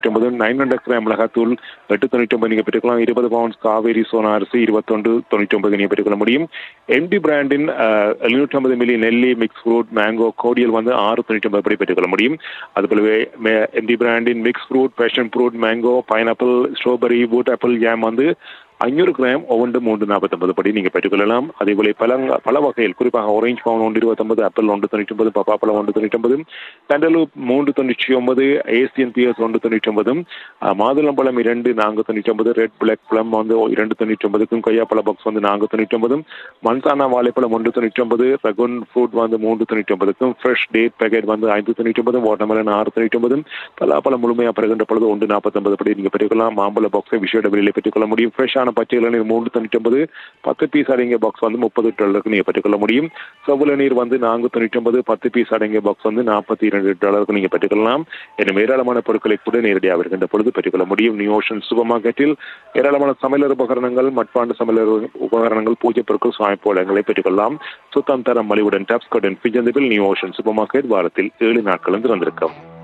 ஒன்பது nine hundred gram மிளகாத்தூள் எட்டு தொண்ணூற்றி ஒன்பது நீங்கள் பெற்றுக்கலாம் இருபது பவுண்ட்ஸ் காவேரி சோனா அரிசி இருபத்தொன்று தொண்ணூற்றி ஒன்பது நீங்கள் பெற்றுக்கொள்ள முடியும் எம்டி பிராண்டின் எழுநூற்றி ஐம்பது மில்லி நெல்லி மிக்ஸ் ஃப்ரூட் மேங்கோ கோடியல் வந்து ஆறு தொண்ணூற்றி ஒன்பது படி பெற்றுக்கொள்ள முடியும் அதுபோலவே எம்டி பிராண்டின் mix fruit passion fruit mango pineapple strawberry wood apple jam வந்து ஐநூறு கிராம் ஒவ்வொன்று மூன்று நாற்பத்தொன்பது படி நீங்கள் பெற்றுக்கொள்ளலாம் அதேபோல பல பல வகையில் குறிப்பாக ஆரஞ்சு பவுன் ஒன்று இருபத்தொன்பது ஆப்பிள் ஒன்று தொண்ணூற்றி ஒன்பது பப்பாப்பழம் ஒன்று தொண்ணூற்றி ஒன்பது தண்டலூப் மூன்று தொண்ணூற்றி ஒன்பது ஏசியன் பிஎஸ் ஒன்று தொண்ணூற்றி ஒன்பதும் மாதுளம்பழம் இரண்டு நான்கு தொண்ணூற்றி ஒன்பது ரெட் பிளாக் பழம் வந்து இரண்டு தொண்ணூற்றி ஒன்பதுக்கும் கொய்யாப்பழ பாக்ஸ் வந்து நான்கு தொண்ணூற்றி ஒன்பதும் மன்சானா வாழைப்பழம் ஒன்று தொண்ணூற்றி ஒன்பது ரகுன் ஃப்ரூட் வந்து மூன்று தொண்ணூற்றி ஒன்பதுக்கும் ஃப்ரெஷ் டேட் பேக்கெட் வந்து ஐந்து தொண்ணூற்றி ஒன்பதும் வாட்டர்மெலன் ஆறு தொண்ணூற்றி ஒன்பதும் பலாப்பழம் முழுமையாக பெறுகின்ற பொழுது ஒன்று நாற்பத்தொன்பது படி நீங்கள் பெற்றுக்கொள்ளலாம் மாம்பழ பாக்ஸை விஷய விலையில் பெற்றுக்கொள்ள முடியும் ஃப்ரெஷ்ஷான பச்சை இளநீர் மூன்று தொண்ணூற்றி ஒன்பது பத்து பீஸ் அடங்கிய பாக்ஸ் வந்து முப்பது டாலருக்கு நீங்கள் பெற்றுக்கொள்ள முடியும் செவ்வள நீர் வந்து நான்கு தொண்ணூற்றி ஒன்பது பத்து பீஸ் அடங்கிய பாக்ஸ் வந்து நாற்பத்தி இரண்டு டாலருக்கு நீங்கள் பெற்றுக்கொள்ளலாம் எனும் ஏராளமான பொருட்களை கூட நேரடியாக வருகின்ற பொழுது பெற்றுக்கொள்ள முடியும் நியூ ஓஷன் சூப்பர் மார்க்கெட்டில் ஏராளமான சமையலர் உபகரணங்கள் மட்பாண்டு சமையலர் உபகரணங்கள் பூஜை பொருட்கள் சுவாய்ப்போலங்களை பெற்றுக்கொள்ளலாம் சுத்தம் தரம் மலிவுடன் டாப்ஸ்கோடன் பிஜந்தபில் நியூ ஓஷன் சூப்பர் மார்க்கெட் வாரத்தில் ஏழு நாட்களும் திறந்திருக்கும்